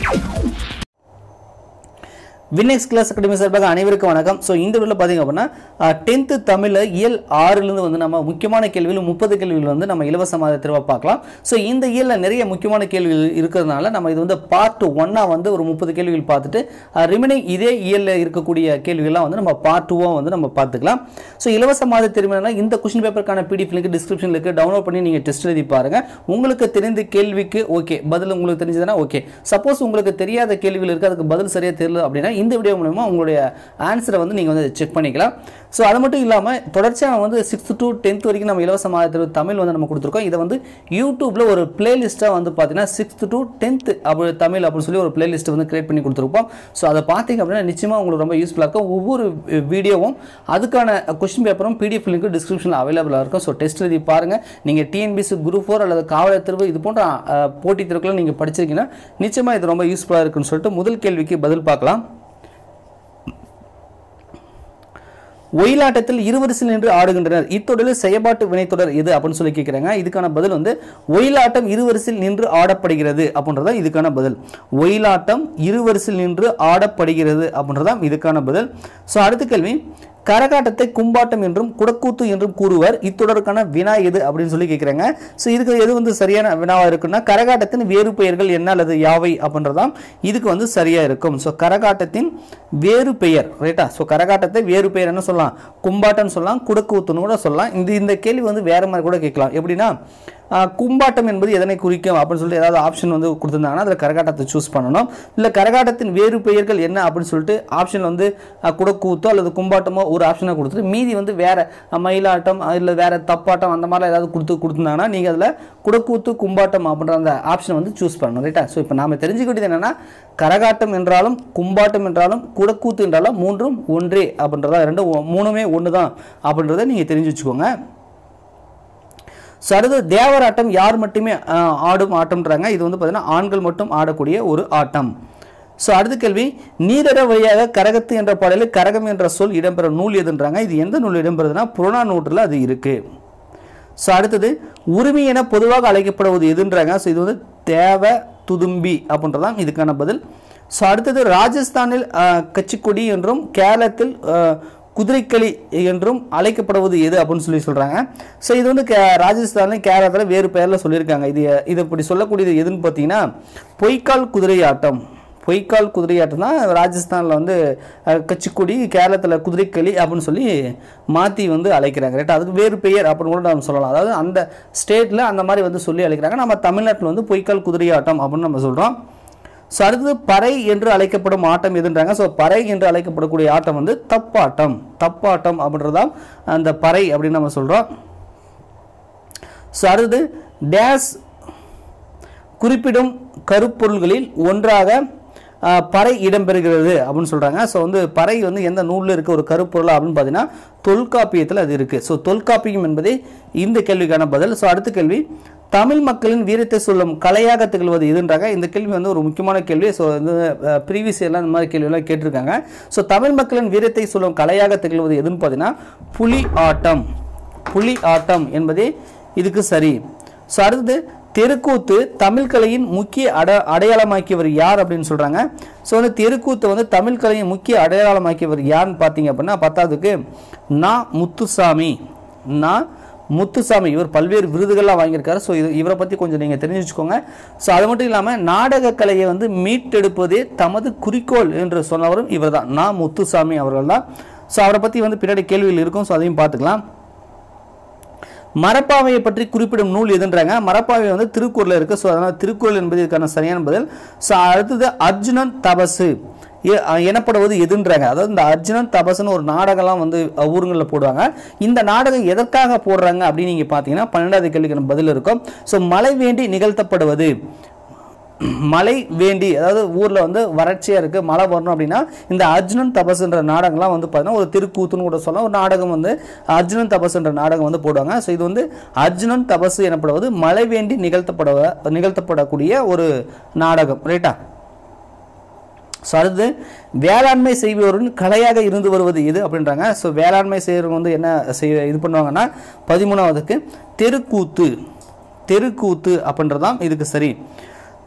வினெக்ஸ் class academy சார்பாக அனைவருக்கும் வணக்கம் ஸோ இந்த வீடியோவில் பார்த்தீங்க அப்படின்னா டென்த்து தமிழில் இயல் ஆறுலேருந்து வந்து நம்ம முக்கியமான கேள்விகள் முப்பது கேள்விகள் வந்து நம்ம இலவசமாக திரும்ப பார்க்கலாம் ஸோ இந்த இயலில் நிறைய முக்கியமான கேள்விகள் இருக்கிறதுனால நம்ம இது வந்து பார்ட் ஒன்னாக வந்து ஒரு முப்பது கேள்விகள் பார்த்துட்டு ரிமைனிங் இதே இயலில் இருக்கக்கூடிய கேள்விகள்லாம் வந்து நம்ம பார்ட் டூவாக வந்து நம்ம பார்த்துக்கலாம் ஸோ இலவச மாத திருமணம்னா இந்த கொஸ்டின் பேப்பருக்கான பிடிஎஃப் லிங்க் டிஸ்கிரிப்ஷனில் இருக்குது டவுன்லோட் பண்ணி நீங்கள் டெஸ்ட் எழுதி பாருங்கள் உங்களுக்கு தெரிந்த கேள்விக்கு ஓகே பதில் உங்களுக்கு தெரிஞ்சதுன்னா ஓகே சப்போஸ் உங்களுக்கு தெரியாத கேள்விகள் இருக்குது அதுக்கு பதில் சரியாக தெரியல அப்படின்னா இந்த வீடியோ மூலமா உங்களுடைய ஆன்சரை வந்து நீங்கள் வந்து செக் பண்ணிக்கலாம் ஸோ அது மட்டும் இல்லாமல் தொடர்ச்சியாக வந்து சிக்ஸ்த் டு டென்த் வரைக்கும் நம்ம இலவச மாதத்தில் தமிழ் வந்து நம்ம கொடுத்துருக்கோம் இதை வந்து யூடியூப்பில் ஒரு பிளேலிஸ்ட்டாக வந்து பார்த்தீங்கன்னா சிக்ஸ்த் டு டென்த் அப்படி தமிழ் அப்படின்னு சொல்லி ஒரு பிளேலிஸ்ட்டை வந்து கிரியேட் பண்ணி கொடுத்துருப்போம் ஸோ அதை பார்த்தீங்க அப்படின்னா நிச்சயமாக உங்களுக்கு ரொம்ப யூஸ்ஃபுல்லாக இருக்கும் ஒவ்வொரு வீடியோவும் அதுக்கான கொஸ்டின் பேப்பரும் பிடிஎஃப் லிங்க் டிஸ்கிரிப்ஷனில் அவைலபிளாக இருக்கும் ஸோ டெஸ்ட் எழுதி பாருங்கள் நீங்கள் டிஎன்பிசி குரூப் ஃபோர் அல்லது காவலர் தேர்வு இது போன்ற அஹ், போட்டித் தேர்வுகளை நீங்கள் படிச்சிருக்கீங்கன்னா நிச்சயமாக இது ரொம்ப யூஸ்ஃபுல்லாக இருக்குன்னு சொல்லிட்டு முதல் கேள்விக்கு பதில் பார்க்கலாம் ஒயிலாட்டத்தில் இருவரிசையில் நின்று ஆடுகின்றனர் இத்தொடரில் செயற்பாட்டு வினைத்தொடர் எது அப்படின்னு சொல்லி கேட்குறாங்க இதுக்கான பதில் வந்து ஒயிலாட்டம் இருவரிசையில் நின்று ஆடப்படுகிறது அப்படின்றதான் இதுக்கான பதில் ஒயிலாட்டம் இருவரிசையில் நின்று ஆடப்படுகிறது அப்படின்றதான் இதுக்கான பதில் ஸோ அடுத்த கேள்வி கரகாட்டத்தை கும்பாட்டம் என்றும் குடக்கூத்து என்றும் கூறுவர் இத்தொடருக்கான வினா எது அப்படின்னு சொல்லி கேட்குறாங்க ஸோ இதுக்கு எது வந்து சரியான வினாவாக இருக்குன்னா கரகாட்டத்தின் வேறு பெயர்கள் என்ன அல்லது யாவை அப்படின்றதாம் இதுக்கு வந்து சரியாக இருக்கும் ஸோ கரகாட்டத்தின் வேறு பெயர் ரைட்டா ஸோ கரகாட்டத்தை வேறு பெயர் என்ன சொல்லலாம் கும்பாட்டம்னு சொல்லலாம் குடக்கூத்துன்னு கூட சொல்லலாம் இந்த இந்த கேள்வி வந்து வேற மாதிரி கூட கேட்கலாம் எப்படின்னா ஆஹ், கும்பாட்டம் என்பது எதனை குறிக்கும் அப்படின்னு சொல்லிட்டு ஏதாவது ஆப்ஷன் வந்து கொடுத்துருந்தாங்கன்னா அதில் கரகாட்டத்தை சூஸ் பண்ணணும் இல்லை கரகாட்டத்தின் வேறு பெயர்கள் என்ன அப்படின்னு சொல்லிட்டு ஆப்ஷன் வந்து ஆஹ், குடக்கூத்தோ அல்லது கும்பாட்டமோ ஒரு ஆப்ஷனாக கொடுத்துட்டு மீதி வந்து வேற ஆஹ், மயிலாட்டம் இல்லை வேற தப்பாட்டம் அந்த மாதிரிலாம் ஏதாவது கொடுத்து கொடுத்துருந்தாங்கன்னா நீங்கள் அதில் குடக்கூத்து கும்பாட்டம் அப்படின்ற அந்த ஆப்ஷனை வந்து சூஸ் பண்ணணும் ரைட்டா ஸோ இப்போ நாம தெரிஞ்சுக்க வேண்டியது என்னன்னா கரகாட்டம் என்றாலும் கும்பாட்டம் என்றாலும் குடக்கூத்து என்றாலும் மூன்றும் ஒன்றே அப்படின்றதா ரெண்டும் ஒ- மூணுமே ஒன்று தான் அப்படின்றத நீங்கள் தெரிஞ்சு வச்சுக்கோங்க ஸோ அடுத்து தேவராட்டம் யார் மட்டுமே ஆஹ், ஆடும் ஆட்டம்ன்றாங்க இது வந்து பார்த்தீங்கன்னா ஆண்கள் மட்டும் ஆடக்கூடிய ஒரு ஆட்டம் ஸோ அடுத்த கேள்வி நீரட வழியாக கரகத்து என்ற பாடலில் கரகம் என்ற சொல் இடம்பெற நூல் எதுன்றாங்க இது எந்த நூல் இடம்பெறுதுன்னா புறநானூற்றில் அது இருக்கு ஸோ அடுத்தது உரிமை என பொதுவாக அழைக்கப்படுவது எதுன்றாங்க ஸோ இது வந்து தேவ துதும்பி அப்படின்றதான் இதுக்கான பதில் ஸோ அடுத்தது ராஜஸ்தானில் ஆஹ், கச்சிக்கொடி என்றும் கேரளத்தில் ஆஹ், குதிரைக்களி என்றும் அழைக்கப்படுவது எது அப்படின்னு சொல்லி சொல்கிறாங்க ஸோ இது வந்து கே ராஜஸ்தானில் கேரளத்தில் வேறு பெயரில் சொல்லியிருக்காங்க இது இது இப்படி சொல்லக்கூடியது எதுன்னு பார்த்தீங்கன்னா பொய்க்கால் குதிரை ஆட்டம் பொய்க்கால் குதிரையாட்டம் தான் ராஜஸ்தானில் வந்து அஹ், கச்சிக்கொடி கேரளத்தில் குதிரைக்களி அப்படின்னு சொல்லி மாற்றி வந்து அழைக்கிறாங்க ரைட் அதுக்கு வேறு பெயர் அப்படின்னு கூட நம்ம சொல்லலாம் அதாவது அந்த ஸ்டேட்டில் அந்த மாதிரி வந்து சொல்லி அழைக்கிறாங்க நம்ம தமிழ்நாட்டில் வந்து பொய்க்கால் குதிரையாட்டம் அப்படின்னு நம்ம சொல்கிறோம் ஸோ அடுத்தது பறை என்று அழைக்கப்படும் ஆட்டம் எதுன்றாங்க ஸோ பறை என்று அழைக்கப்படக்கூடிய ஆட்டம் வந்து தப்பாட்டம் தப்பாட்டம் அப்படின்றதான் அந்த பறை அப்படின்னு நம்ம சொல்கிறோம் ஸோ அடுத்தது டேஸ் குறிப்பிடும் கருப்பொருள்களில் ஒன்றாக ஆஹ், பறை இடம்பெறுகிறது அப்படின்னு சொல்கிறாங்க ஸோ வந்து பறை வந்து எந்த நூலில் இருக்க ஒரு கருப்பொருள் அப்படின்னு பார்த்தீங்கன்னா தொல்காப்பியத்தில் அது இருக்குது ஸோ தொல்காப்பியம் என்பதே இந்த கேள்விக்கான பதில் ஸோ அடுத்த கேள்வி தமிழ் மக்களின் வீரத்தை சொல்லும் கலையாக திகழ்வது எதுன்றாங்க இந்த கேள்வி வந்து ஒரு முக்கியமான கேள்வி ஸோ வந்து ப்ரீவியஸ் எல்லாம் இந்த மாதிரி கேள்வியெல்லாம் கேட்டிருக்காங்க ஸோ தமிழ் மக்களின் வீரத்தை சொல்லும் கலையாக திகழ்வது எதுன்னு பார்த்தீங்கன்னா புலி ஆட்டம் புலி ஆட்டம் என்பதே இதுக்கு சரி ஸோ அடுத்தது தெருக்கூத்து தமிழ் கலையின் முக்கிய அட அடையாளமாக்கியவர் யார் அப்படின்னு சொல்கிறாங்க ஸோ வந்து தெருக்கூத்து வந்து தமிழ் கலையின் முக்கிய அடையாளமாக்கியவர் யாருன்னு பார்த்தீங்க அப்படின்னா பத்தாவதுக்கு நா முத்துசாமி நா முத்துசாமி இவர் பல்வேறு விருதுகள்லாம் வாங்கியிருக்காரு ஸோ இது இவரை பற்றி கொஞ்சம் நீங்கள் தெரிஞ்சு வச்சுக்கோங்க ஸோ அது மட்டும் இல்லாமல் நாடக கலையை வந்து மீட்டெடுப்பதே தமது குறிக்கோள் என்று சொன்னவரும் இவர் தான் நா முத்துசாமி அவர்கள் தான் ஸோ அவரை பற்றி வந்து பின்னாடி கேள்விகள் இருக்கும் ஸோ அதையும் பார்த்துக்கலாம் மரப்பாவையை பற்றி குறிப்பிடும் நூல் எதுன்றாங்க மரப்பாவை வந்து திருக்குறளில் இருக்கு ஸோ அதனால் திருக்குறள் என்பது இதுக்கான சரியான பதில் ஸோ அடுத்தது அர்ஜுனன் தபசு எ- அஹ் எனப்படுவது எதுன்றாங்க அதாவது இந்த அர்ஜுனன் தபசுன்னு ஒரு நாடகம்லாம் வந்து ஊருங்களில் போடுவாங்க இந்த நாடகம் எதற்காக போடுறாங்க அப்படின்னு நீங்கள் பார்த்தீங்கன்னா பன்னெண்டாவது கேள்விக்கான பதில் இருக்கும் ஸோ மழை வேண்டி நிகழ்த்தப்படுவது மழை வேண்டி அதாவது ஊரில் வந்து வறட்சியாக இருக்குது மழை வரணும் அப்படின்னா இந்த அர்ஜுனன் தபசுன்ற நாடகம்லாம் வந்து பார்த்தீங்கன்னா ஒரு திருக்கூத்துன்னு கூட சொல்லலாம் ஒரு நாடகம் வந்து அர்ஜுனன் தபசுன்ற நாடகம் வந்து போடுவாங்க ஸோ இது வந்து அர்ஜுனன் தபசு எனப்படுவது மழை வேண்டி நிகழ்த்தப்பட நிகழ்த்தப்படக்கூடிய ஒரு நாடகம் ரைட்டா ஸோ அடுத்து வேளாண்மை செய்பவரின் கலையாக இருந்து வருவது எது அப்படின்றாங்க ஸோ வேளாண்மை செய்கிறவங்க வந்து என்ன செய்ய இது பண்ணுவாங்கன்னா பதிமூணாவதுக்கு தெருக்கூத்து தெருக்கூத்து அப்படின்றதாம் இதுக்கு சரி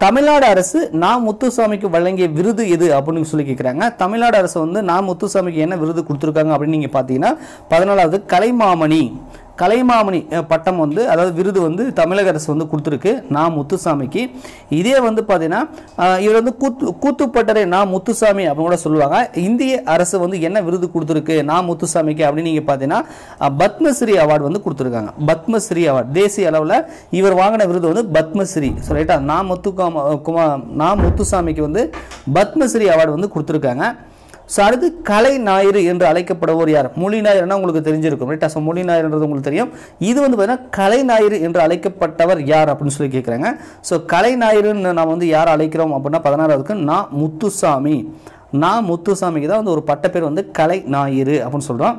தமிழ்நாடு அரசு நா முத்துசாமிக்கு வழங்கிய விருது எது அப்படின்னு சொல்லி கேட்குறாங்க தமிழ்நாடு அரசு வந்து நா முத்துசாமிக்கு என்ன விருது கொடுத்துருக்காங்க அப்படின்னு நீங்கள் பார்த்தீங்கன்னா பதினாலாவது கலைமாமணி கலைமாமணி அஹ், பட்டம் வந்து அதாவது விருது வந்து தமிழக அரசு வந்து கொடுத்துருக்கு நா முத்துசாமிக்கு இதே வந்து பார்த்தீங்கன்னா அஹ், இவர் வந்து கூத்து கூத்துப்பட்டறை நா முத்துசாமி அப்படின்னு கூட சொல்லுவாங்க இந்திய அரசு வந்து என்ன விருது கொடுத்துருக்கு நா முத்துசாமிக்கு அப்படின்னு நீங்கள் பார்த்தீங்கன்னா அஹ், பத்மஸ்ரீ அவார்டு வந்து கொடுத்துருக்காங்க பத்மஸ்ரீ அவார்டு தேசிய அளவில் இவர் வாங்கின விருது வந்து பத்மஸ்ரீ ஸோ ரைட்டா நா முத்துகாம குமா நா முத்துசாமிக்கு வந்து பத்மஸ்ரீ அவார்டு வந்து கொடுத்துருக்காங்க ஸோ அடுத்து கலை ஞாயிறு என்று அழைக்கப்படுவோர் யார் மொழி ஞாயிறுனா உங்களுக்கு தெரிஞ்சிருக்கும் ரைட்டா ஸோ மொழி ஞாயிறுன்றது உங்களுக்கு தெரியும் இது வந்து பார்த்தீங்கன்னா கலை ஞாயிறு என்று அழைக்கப்பட்டவர் யார் அப்படின்னு சொல்லி கேட்குறாங்க ஸோ கலை ஞாயிறுன்னு நாம் வந்து யார் அழைக்கிறோம் அப்படின்னா பதினாறாவதுக்கு நான் முத்துசாமி நான் முத்துசாமிக்கு தான் வந்து ஒரு பட்டப்பேர் வந்து கலை ஞாயிறு அப்படின்னு சொல்கிறோம்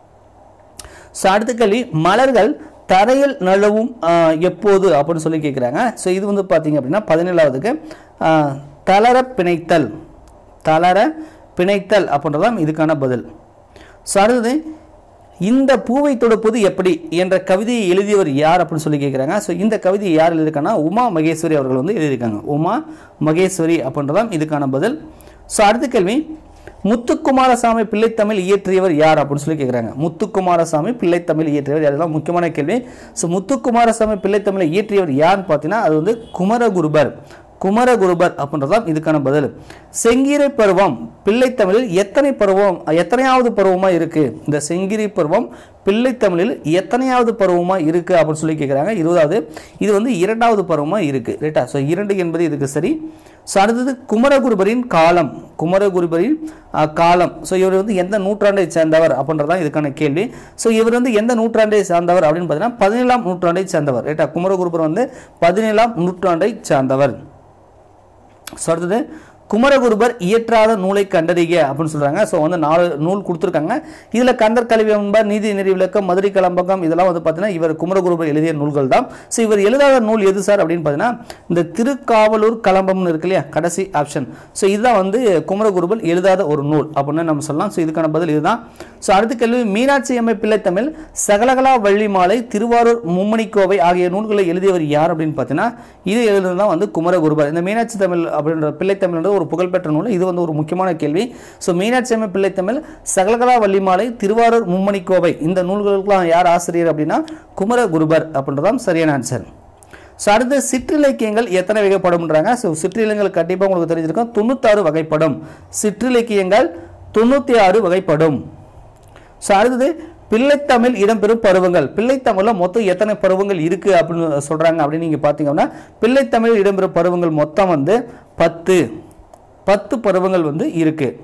ஸோ அடுத்த கேள்வி மலர்கள் தரையில் நழுவும் ஆஹ், எப்போது அப்படின்னு சொல்லி கேட்குறாங்க ஸோ இது வந்து பார்த்தீங்க அப்படின்னா பதினேழாவதுக்கு ஆஹ், தளர பிணைத்தல் தளர பிணைத்தல் அப்படின்றதான் இதுக்கான பதில் ஸோ அடுத்தது இந்த பூவை தொடுப்பது எப்படி என்ற கவிதையை எழுதியவர் யார் அப்படின்னு சொல்லி கேட்குறாங்க ஸோ இந்த கவிதையை யார் எழுதியிருக்காங்கன்னா உமா மகேஸ்வரி அவர்கள் வந்து எழுதியிருக்காங்க உமா மகேஸ்வரி அப்படின்றதான் இதுக்கான பதில் ஸோ அடுத்த கேள்வி முத்துக்குமாரசாமி பிள்ளைத்தமிழ் இயற்றியவர் யார் அப்படின்னு சொல்லி கேட்குறாங்க முத்துக்குமாரசாமி பிள்ளைத்தமிழ் இயற்றியவர் யார் இதெல்லாம் முக்கியமான கேள்வி ஸோ முத்துக்குமாரசாமி பிள்ளைத்தமிழை இயற்றியவர் யாருன்னு பார்த்தீங்கன்னா அது வந்து குமரகுருபர் குமரகுருபர் அப்படின்றதான் இதுக்கான பதில் செங்கீரை பருவம் பிள்ளைத்தமிழில் எத்தனை பருவம் எத்தனையாவது பருவமா இருக்கு இந்த செங்கிரி பருவம் பிள்ளைத்தமிழில் எத்தனையாவது பருவமா இருக்கு அப்படின்னு சொல்லி கேட்குறாங்க இருபதாவது இது வந்து இரண்டாவது பருவமா இருக்கு ரைட்டா ஸோ இரண்டு என்பது இதுக்கு சரி ஸோ அடுத்தது குமரகுருபரின் காலம் குமரகுருபரின் அஹ், காலம் ஸோ இவர் வந்து எந்த நூற்றாண்டை சேர்ந்தவர் அப்படின்றதான் இதுக்கான கேள்வி ஸோ இவர் வந்து எந்த நூற்றாண்டை சார்ந்தவர் அப்படின்னு பார்த்தீங்கன்னா பதினேழாம் நூற்றாண்டை சேர்ந்தவர் ரைட்டா குமரகுருபர் வந்து பதினேழாம் நூற்றாண்டை சார்ந்தவர் ஸோ அடுத்தது குமரகுருபர் இயற்றாத நூலை கண்டறிக அப்படின்னு சொல்றாங்க ஸோ வந்து நாலு நூல் கொடுத்துருக்காங்க இதில் கந்தர் கல்வி என்பர் நீதி நெறி விளக்கம் மதுரை கலம்பகம் இதெல்லாம் வந்து பார்த்தீங்கன்னா இவர் குமரகுருபர் எழுதிய நூல்கள் தான் ஸோ இவர் எழுதாத நூல் எது சார் அப்படின்னு பார்த்தீங்கன்னா இந்த திருக்காவலூர் கலம்பம்னு இருக்கு இல்லையா கடைசி ஆப்ஷன் ஸோ இதுதான் வந்து குமரகுருபர் எழுதாத ஒரு நூல் அப்படின்னு நம்ம சொல்லலாம் ஸோ இதுக்கான பதில் இதுதான் ஸோ அடுத்த கேள்வி மீனாட்சி அம்மை பிள்ளைத்தமிழ் சகலகலா வள்ளி மாலை திருவாரூர் மும்மணிக்கோவை ஆகிய நூல்களை எழுதியவர் யார் அப்படின்னு பார்த்தீங்கன்னா இது எழுதுனது தான் வந்து குமரகுருபர் இந்த மீனாட்சி தமிழ் அப்படின்ற பிள்ளைத்தமிழ்ன்றது ஒரு புகழ்பெற்ற நூல் இது வந்து ஒரு முக்கியமான கேள்வி ஸோ மீனாட்சி அம்மை பிள்ளைத்தமிழ் சகலகலா வள்ளி மாலை திருவாரூர் மும்மணிக்கோவை இந்த நூல்களுக்கெல்லாம் யார் ஆசிரியர் அப்படின்னா குமரகுருபர் அப்படின்றதான் சரியான ஆன்சர் ஸோ அடுத்து சிற்றிலக்கியங்கள் எத்தனை வகைப்படும்ன்றாங்க ஸோ சிற்றிலக்கியங்கள் கண்டிப்பாக உங்களுக்கு தெரிஞ்சிருக்கும் தொண்ணூத்தாறு வகைப்படும் சிற்றிலக்கியங்கள் தொண்ணூற்றி ஆறு வகைப்படும் ஸோ அடுத்தது பிள்ளைத்தமிழ் இடம்பெறும் பருவங்கள் பிள்ளைத்தமிழில் மொத்தம் எத்தனை பருவங்கள் இருக்குது அப்படின்னு சொல்கிறாங்க அப்படின்னு நீங்கள் பார்த்தீங்கன்னா பிள்ளைத்தமிழ் இடம்பெறும் பருவங்கள் மொத்தம் வந்து பத்து பத்து பருவங்கள் வந்து இருக்குது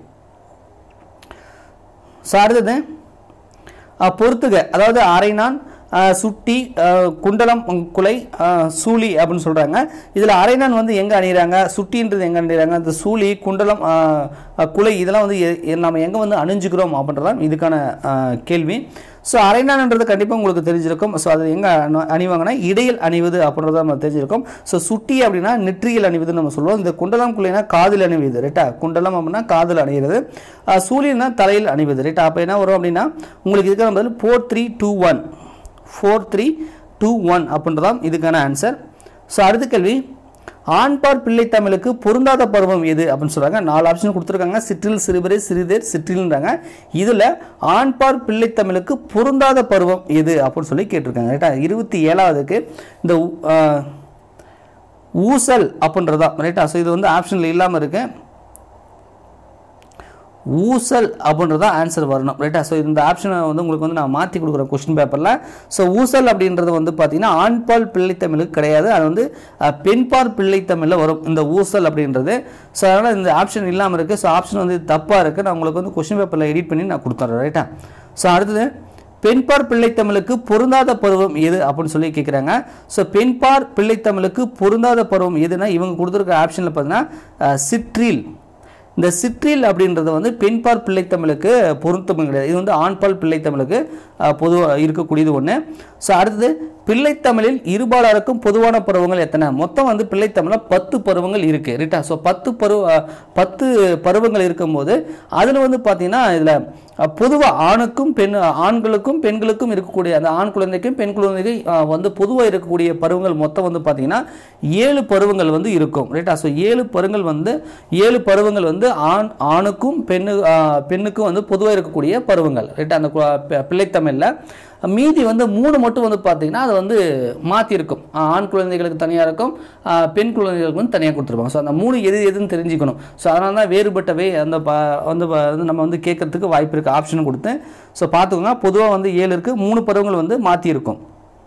ஸோ அடுத்தது அஹ், பொறுத்துக அதாவது அரைநான் அஹ், சுட்டி அஹ், குண்டலம் உம், குலை அஹ், சூளி அப்படின்னு சொல்கிறாங்க இதில் அரைநான் வந்து எங்கே அணிகிறாங்க சுட்டின்றது எங்கே அணிகிறாங்க இந்த சூளி குண்டலம் அஹ், அஹ், குலை இதெல்லாம் வந்து எ- எ- நம்ம எங்கே வந்து அணிஞ்சுக்கிறோம் அப்படின்றதான் இதுக்கான அஹ், கேள்வி ஸோ அரைநான்ன்றது கண்டிப்பாக உங்களுக்கு தெரிஞ்சிருக்கும் ஸோ அது எங்கே அணிவாங்கன்னா இடையில் அணிவது அப்படின்றத நம்ம தெரிஞ்சிருக்கும் ஸோ சுட்டி அப்படின்னா நெற்றியில் அணிவதுன்னு நம்ம சொல்லுவோம் இந்த குண்டலம் குள்ளைனா காதில் அணிவது ரைட்டா குண்டலம் அப்படின்னா காதில் அணிகிறது அஹ், சூரியனா தலையில் அணிவது ரைட்டா அப்போ என்ன வரும் அப்படின்னா உங்களுக்கு இதுக்கான பதில் four three two one four three two one அப்படின்றதான் இதுக்கான ஆன்சர் ஸோ அடுத்த கேள்வி ஆண்பார் பிள்ளை தமிழுக்கு பொருந்தாத பருவம் எது அப்படின்னு சொல்றாங்க நாலு ஆப்ஷன் கொடுத்துருக்காங்க சிற்றில் சிறுவரே சிறிதேர் சிற்றில்ன்றாங்க இதில் ஆண்பார் பிள்ளை தமிழுக்கு பொருந்தாத பருவம் எது அப்படின்னு சொல்லி கேட்டிருக்காங்க ரைட்டா இருபத்தி ஏழாவதுக்கு இந்த ஊ- ஆஹ், ஊசல் அப்படின்றதா ரைட்டா ஸோ இது வந்து ஆப்ஷனில் இல்லாமல் இருக்கு ஊசல் அப்படின்றது தான் ஆன்சர் வரணும் ரைட்டா ஸோ இந்த ஆப்ஷனை வந்து உங்களுக்கு வந்து நான் மாற்றி கொடுக்குறேன் கொஸ்டின் பேப்பரில் ஸோ ஊசல் அப்படின்றது வந்து பார்த்தீங்கன்னா ஆண்பால் பிள்ளைத்தமிழுக்கு கிடையாது அது வந்து அஹ், பெண்பால் பிள்ளைத்தமிழில் வரும் இந்த ஊசல் அப்படின்றது ஸோ அதனால் இந்த ஆப்ஷன் இல்லாமல் இருக்குது ஸோ ஆப்ஷன் வந்து தப்பாக இருக்குது நான் உங்களுக்கு வந்து கொஸ்டின் பேப்பரில் எடிட் பண்ணி நான் கொடுத்துட்றேன் ரைட்டா ஸோ அடுத்தது பெண்பார் பிள்ளைத்தமிழுக்கு பொருந்தாத பருவம் எது அப்படின்னு சொல்லி கேட்குறாங்க ஸோ பெண்பார் பிள்ளைத்தமிழுக்கு பொருந்தாத பருவம் எதுனா இவங்க கொடுத்துருக்க ஆப்ஷனில் பார்த்தீங்கன்னா அஹ், சிற்றில் இந்த சிற்றில் அப்படின்றது வந்து பெண்பால் பிள்ளைத்தமிழுக்கு பொருத்தம் கிடையாது இது வந்து ஆண்பால் பிள்ளைத்தமிழுக்கு பொதுவாக இருக்கக்கூடியது ஒன்று ஸோ அடுத்தது பிள்ளைத்தமிழில் இருபாலருக்கும் பொதுவான பருவங்கள் எத்தனை மொத்தம் வந்து பிள்ளைத்தமிழில் பத்து பருவங்கள் இருக்குது ரைட்டா ஸோ பத்து பருவ பத்து பருவங்கள் இருக்கும்போது அதில் வந்து பார்த்தீங்கன்னா இதில் பொதுவாக ஆணுக்கும் பெண் ஆண்களுக்கும் பெண்களுக்கும் இருக்கக்கூடிய அந்த ஆண் குழந்தைக்கும் பெண் குழந்தைக்கு அஹ், வந்து பொதுவாக இருக்கக்கூடிய பருவங்கள் மொத்தம் வந்து பார்த்தீங்கன்னா ஏழு பருவங்கள் வந்து இருக்கும் ரைட்டா ஸோ ஏழு பருவங்கள் வந்து ஏழு பருவங்கள் வந்து ஆண் ஆணுக்கும் பெண்ணு அஹ், பெண்ணுக்கும் வந்து பொதுவாக இருக்கக்கூடிய பருவங்கள் ரைட்டா அந்த கு- பி- பிள்ளைத்தமிழில் மீதி வந்து மூணு மட்டும் வந்து பார்த்தீங்கன்னா அது வந்து மாற்றிருக்கும் ஆண் குழந்தைகளுக்கு தனியாக இருக்கும் ஆஹ் பெண் குழந்தைகளுக்கு வந்து தனியாக கொடுத்துருப்பாங்க ஸோ அந்த மூணு எது எதுன்னு தெரிஞ்சுக்கணும் ஸோ அதனால தான் வேறுபட்டவை அந்த ப வந்து ப- வந்து நம்ம வந்து கேட்கறதுக்கு வாய்ப்பு இருக்குது ஆப்ஷன் கொடுத்து ஸோ பார்த்துக்கோங்க பொதுவாக வந்து ஏழு இருக்குது மூணு பருவங்கள் வந்து மாற்றிருக்கும்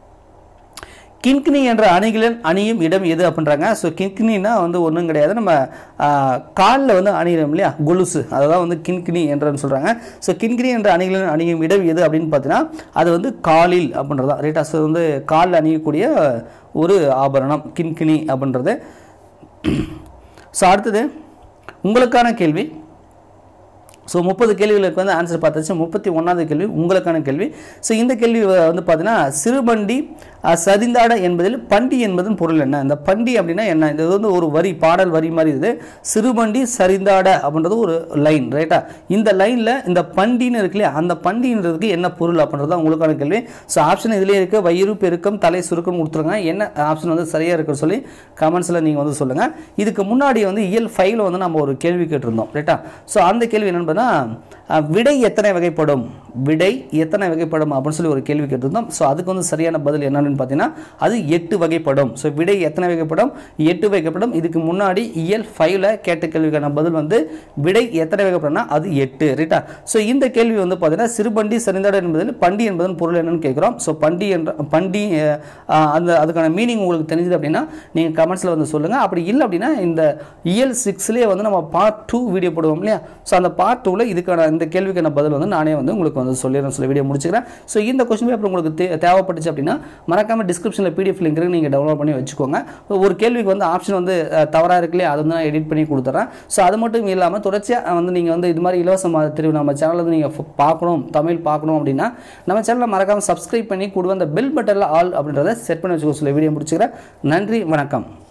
கிண்கிணி என்ற அணிகளின் அணியும் இடம் எது அப்படின்றாங்க ஸோ கிண்கிணினா வந்து ஒன்றும் கிடையாது நம்ம காலில் வந்து அணிகிறோம் இல்லையா கொலுசு அதுதான் வந்து கிண்கிணி என்றன்னு சொல்கிறாங்க ஸோ கிண்கிணி என்ற அணிகளின் அணியும் இடம் எது அப்படின்னு பார்த்தீங்கன்னா அது வந்து காலில் அப்படின்றது தான் ரைட்டா ஸோ வந்து காலில் அணியக்கூடிய ஒரு ஆபரணம் கிண்கிணி அப்படின்றது ஸோ அடுத்தது உங்களுக்கான கேள்வி ஸோ முப்பது கேள்விகளுக்கு வந்து ஆன்சர் பார்த்தாச்சு முப்பத்தி ஒன்றாவது கேள்வி உங்களுக்கான கேள்வி ஸோ இந்த கேள்வி வ- வந்து பார்த்தீங்கன்னா சிறுபண்டி அஹ், சரிந்தாட என்பதில் பண்டி என்பதன் பொருள் என்ன இந்த பண்டி அப்படின்னா என்ன இது வந்து ஒரு வரி பாடல் வரி மாதிரி இது சிறுபண்டி சரிந்தாட அப்படின்றது ஒரு லைன் ரைட்டா இந்த லைனில் இந்த பண்டின்னு இருக்கு இல்லையா அந்த பண்டின்றதுக்கு என்ன பொருள் அப்படின்றது தான் உங்களுக்கான கேள்வி ஸோ ஆப்ஷன் இதுலேயே இருக்குது வயிறு பெருக்கம் தலை சுருக்கம் கொடுத்துருங்க என்ன ஆப்ஷன் வந்து சரியாக இருக்குன்னு சொல்லி கமெண்ட்ஸில் நீங்கள் வந்து சொல்லுங்கள் இதுக்கு முன்னாடி வந்து இயல் ஃபைவ்ல வந்து நம்ம ஒரு கேள்வி கேட்டிருந்தோம் ரைட்டா ஸோ அந்த கேள்வி என்னன்னு பார்த்தா அஹ், விடை எத்தனை வகைப்படும் விடை எத்தனை வகைப்படும் அப்படின்னு சொல்லி ஒரு கேள்வி கேட்டிருந்தோம் ஸோ அதுக்கு வந்து சரியான பதில் என்னன்னு பார்த்தீங்கன்னா அது எட்டு வகைப்படும் ஸோ விடை எத்தனை வகைப்படும் எட்டு வகைப்படும் இதுக்கு முன்னாடி இயல் ஃபைவ்ல கேட்ட கேள்விக்கான பதில் வந்து விடை எத்தனை வகைப்படும்னா அது எட்டு ரைட்டா ஸோ இந்த கேள்வி வந்து பார்த்தீங்கன்னா சிறுபண்டி சரிந்தாடு என்பதில் பண்டி என்பதன் பொருள் என்னன்னு கேட்குறோம் ஸோ பண்டி என்ற பண்டி அஹ், அந்த அதுக்கான மீனிங் உங்களுக்கு தெரிஞ்சது அப்படின்னா நீங்கள் கமெண்ட்ஸில் வந்து சொல்லுங்கள் அப்படி இல்லை அப்படின்னா இந்த இயல் சிக்ஸ்லேயே வந்து நம்ம பார்ட் டூ வீடியோ போடுவோம் இல்லையா ஸோ அந்த பார்ட் டூவில் இதுக்கான இந்த கேள்விக்கான பதில் வந்து நானே வந்து உங்களுக்கு வந்து சொல்லிடுறேன் சொல்லி வீடியோ முடிச்சுக்கிறேன் ஸோ இந்த கொஸ்டின் பேப்பர் உங்களுக்கு தே தேவைப்பட்டுச்சு அப்படின்னா மறக்காம டிஸ்கிரிப்ஷனில் பிடிஎஃப் லிங்க் இருக்கு நீங்கள் டவுன்லோட் பண்ணி வச்சுக்கோங்க ஒரு கேள்விக்கு வந்து ஆப்ஷன் வந்து தவறாக இருக்கு இல்லையா அது வந்து நான் எடிட் பண்ணி கொடுத்துட்றேன் ஸோ அது மட்டும் இல்லாமல் தொடர்ச்சியாக வந்து நீங்கள் வந்து இது மாதிரி இலவச மா- தெரிவு நம்ம சேனலில் வந்து நீங்கள் பார்க்கணும் தமிழ் பார்க்கணும் அப்படின்னா நம்ம சேனலில் மறக்காம சப்ஸ்கிரைப் பண்ணி கூட அந்த பெல் பட்டனில் ஆல் அப்படின்றத செட் பண்ணி வச்சுக்கோ சொல்லி வீடியோ முடிச்சுக்கிறேன் நன்றி வணக்கம்